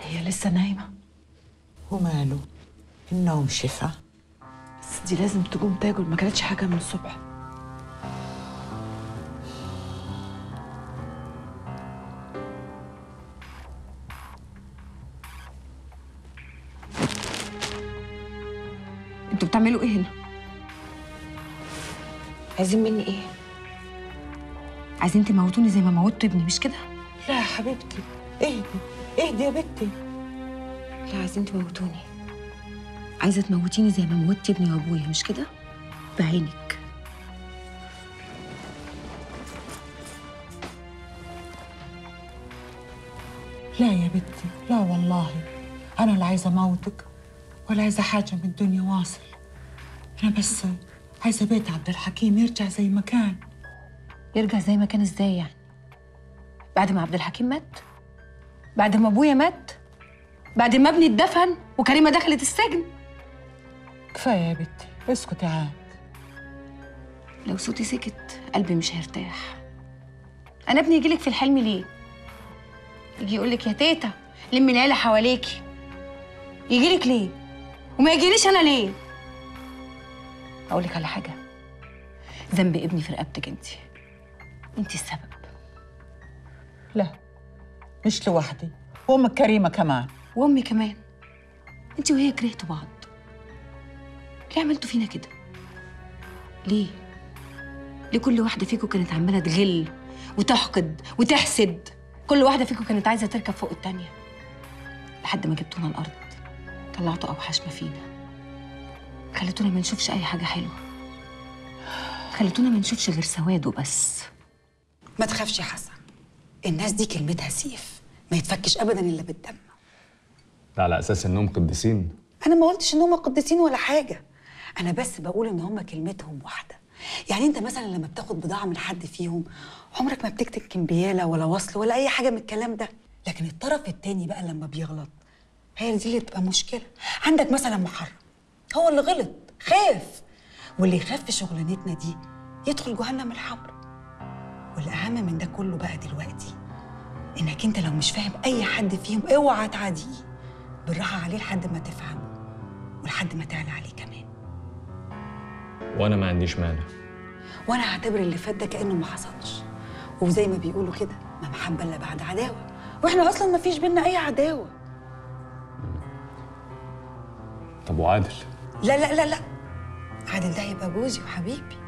هي لسه نايمة وماله النوم شفا بس دي لازم تقوم تاكل ما كانتش حاجة من الصبح انتوا بتعملوا ايه هنا؟ عايزين مني ايه؟ عايزين تموتوني زي ما موتوا ابني مش كده؟ لا يا حبيبتي اهدي اهدي يا بنتي لا عايزين تموتوني عايزه تموتيني زي ما موتي ابني وابويا مش كده؟ بعينك لا يا بنتي لا والله انا لا عايزه اموتك ولا عايزه حاجه من الدنيا واصل انا بس عايزه بيت عبد الحكيم يرجع زي ما كان يرجع زي ما كان ازاي يعني؟ بعد ما عبد الحكيم مات؟ بعد ما ابويا مات؟ بعد ما ابني اتدفن وكريمه دخلت السجن؟ كفايه يا بنتي اسكتي عاد لو صوتي سكت قلبي مش هيرتاح انا ابني يجيلك في الحلم ليه يجي يقولك يا تيتا لمي العيله حواليكي يجيلك ليه وما يجيليش انا ليه اقولك على حاجه ذنب ابني في رقبتك انت انت السبب لا مش لوحدي وامك كريمه كمان وامي كمان انت وهي كرهتوا بعض ليه عملتوا فينا كده ليه ليه كل واحده فيكم كانت عماله تغل وتحقد وتحسد كل واحده فيكم كانت عايزه تركب فوق التانيه لحد ما جبتونا الارض طلعتوا اوحش ما فينا خليتونا ما نشوفش اي حاجه حلوه خليتونا ما نشوفش غير سواد وبس ما تخافش يا حسن الناس دي كلمتها سيف ما يتفكش ابدا الا بالدم ده على اساس انهم قديسين انا ما قلتش ان هم قديسين ولا حاجه انا بس بقول ان هم كلمتهم واحده يعني انت مثلا لما بتاخد بضاعه من حد فيهم عمرك ما بتكتب كمبياله ولا وصل ولا اي حاجه من الكلام ده لكن الطرف التاني بقى لما بيغلط هي دي اللي بتبقى مشكله عندك مثلا محرم هو اللي غلط خاف واللي يخاف في شغلانتنا دي يدخل جهنم الحمر والاهم من ده كله بقى دلوقتي انك انت لو مش فاهم اي حد فيهم اوعى تعاديه بالراحه عليه لحد ما تفهمه ولحد ما تعلى عليه كمان وانا ما عنديش مانع وانا هعتبر اللي فات ده كانه ما حصلش وزي ما بيقولوا كده ما محبه الا بعد عداوه واحنا اصلا ما فيش بينا اي عداوه طب وعادل لا لا لا لا عادل ده هيبقى جوزي وحبيبي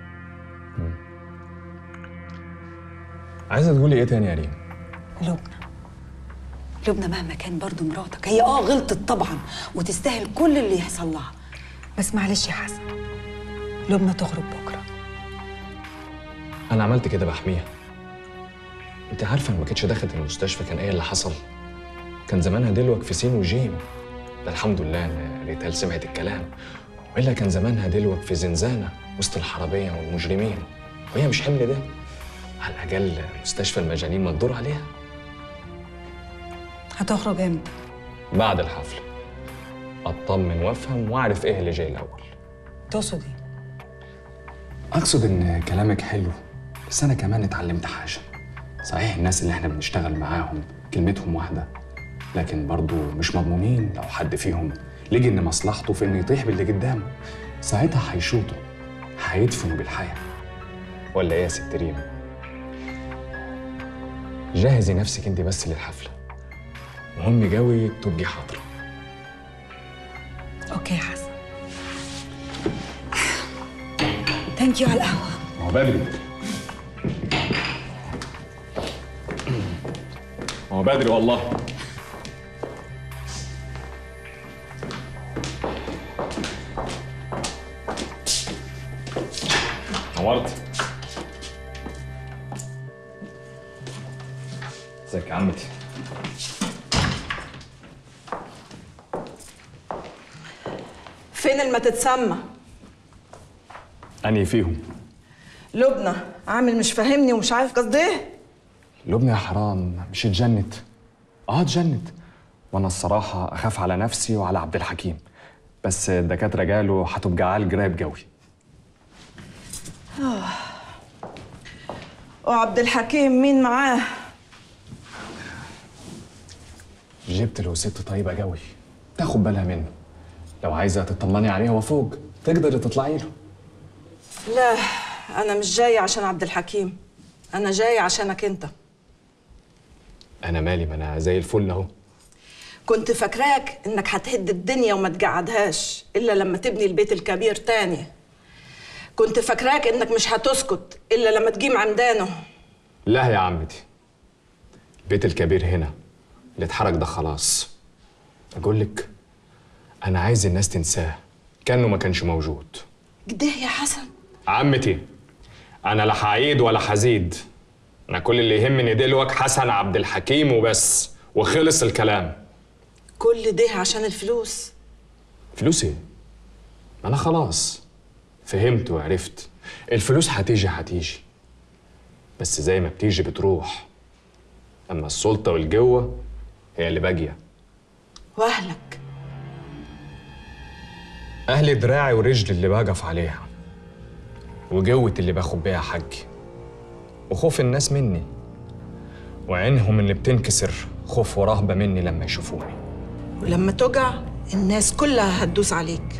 عايزه تقولي ايه تاني يا ريم لبنى لبنى مهما كان برضو مراتك هي اه غلطت طبعا وتستاهل كل اللي يحصل لها بس معلش يا حسن لبنى تخرج بكره انا عملت كده بحميها انت عارفه ان ما كانتش دخلت المستشفى كان ايه اللي حصل كان زمانها دلوك في سين وجيم ده الحمد لله ان ريتال سمعت الكلام والا كان زمانها دلوك في زنزانه وسط الحراميه والمجرمين وهي مش حمل ده على الاقل مستشفى المجانين ما تدور عليها هتخرج امتى بعد الحفله اطمن وافهم واعرف ايه اللي جاي الاول تقصد ايه اقصد ان كلامك حلو بس انا كمان اتعلمت حاجه صحيح الناس اللي احنا بنشتغل معاهم كلمتهم واحده لكن برضو مش مضمونين لو حد فيهم لقي ان مصلحته في انه يطيح باللي قدامه ساعتها هيشوطوا هيدفنوا بالحياه ولا ايه يا ست ريم جهزي نفسك انت بس للحفله مهم قوي تبقي حاضره اوكي يا حسن ثانك يو على القهوه ما هو بدري ما هو بدري والله نورت ازيك يا عمتي فين الما تتسمى انهي فيهم لبنى عامل مش فاهمني ومش عارف قصدي ايه لبنى يا حرام مش اتجنت اه اتجنت وانا الصراحه اخاف على نفسي وعلى عبد الحكيم بس الدكاتره قالوا هتبقى عال جراب قوي وعبد الحكيم مين معاه جبت له ست طيبة قوي تاخد بالها منه لو عايزة تطمني عليه هو فوق تقدري تطلعي له لا انا مش جايه عشان عبد الحكيم انا جايه عشانك انت أنا مالي ما أنا زي الفل أهو كنت فاكراك انك هتهد الدنيا وما تقعدهاش الا لما تبني البيت الكبير تاني كنت فاكراك انك مش هتسكت الا لما تجيم عمدانه لا يا عمتي البيت الكبير هنا اللي اتحرك ده خلاص أقول لك أنا عايز الناس تنساه كأنه ما كانش موجود كده يا حسن عمتي أنا لا هعيد ولا هزيد أنا كل اللي يهمني دلوقتي حسن عبد الحكيم وبس وخلص الكلام كل ده عشان الفلوس فلوس ايه؟ ما انا خلاص فهمت وعرفت الفلوس هتيجي هتيجي بس زي ما بتيجي بتروح اما السلطه والجوه هي اللي باقيه واهلك اهلي دراعي ورجلي اللي بقف عليها وجوة اللي باخد بيها حقي وخوف الناس مني وعينهم اللي بتنكسر خوف ورهبة مني لما يشوفوني ولما تقع الناس كلها هتدوس عليك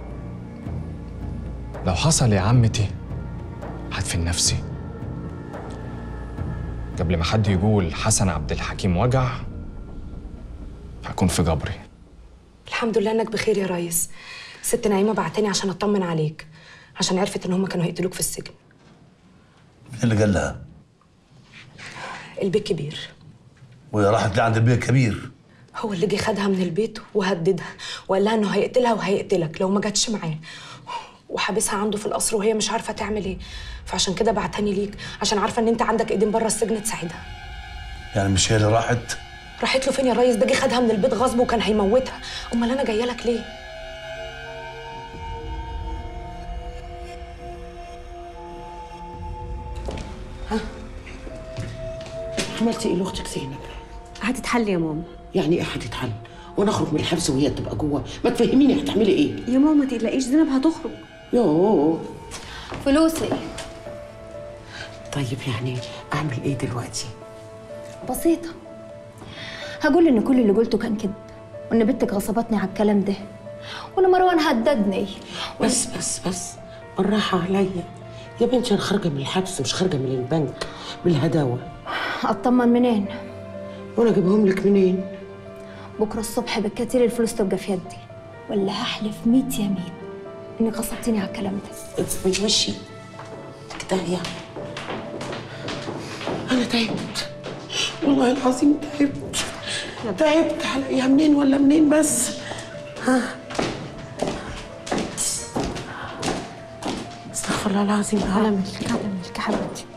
لو حصل يا عمتي هدفن نفسي قبل ما حد يقول حسن عبد الحكيم وجع هكون في جبري الحمد لله انك بخير يا ريس ست نعيمه بعتني عشان اطمن عليك عشان عرفت ان هم كانوا هيقتلوك في السجن مين اللي قال لها؟ البيت كبير وهي راحت لعند البيت كبير هو اللي جه خدها من البيت وهددها وقال لها انه هيقتلها وهيقتلك لو ما جاتش معاه وحابسها عنده في القصر وهي مش عارفه تعمل ايه فعشان كده بعتني ليك عشان عارفه ان انت عندك ايدين بره السجن تساعدها يعني مش هي اللي راحت؟ راحت له فين يا ريس ده جه خدها من البيت غصب وكان هيموتها امال انا جايه لك ليه عملتي ايه لاختك زينب؟ هتتحل يا ماما يعني ايه هتتحل؟ وانا اخرج من الحبس وهي تبقى جوه؟ ما تفهميني هتعملي ايه؟ يا ماما ما تقلقيش زينب هتخرج يوه فلوسي طيب يعني اعمل ايه دلوقتي؟ بسيطة هقول إن كل اللي قلته كان كذب وإن بنتك غصبتني على الكلام ده وإن مروان هددني بس بس بس بالراحة عليا يا بنتي انا خارجة من الحبس مش خارجة من البنك بالهداوة أطمن منين وانا اجيبهم لك منين؟ بكرة الصبح بالكتير الفلوس تبقى في يدي ولا هحلف ميت يمين إنك غصبتني على الكلام ده من وشي كداية انا تعبت والله العظيم تعبت تعبت هلاقيها منين ولا منين بس ها استغفر الله العظيم يا رب على ملك على ملك يا حبيبتي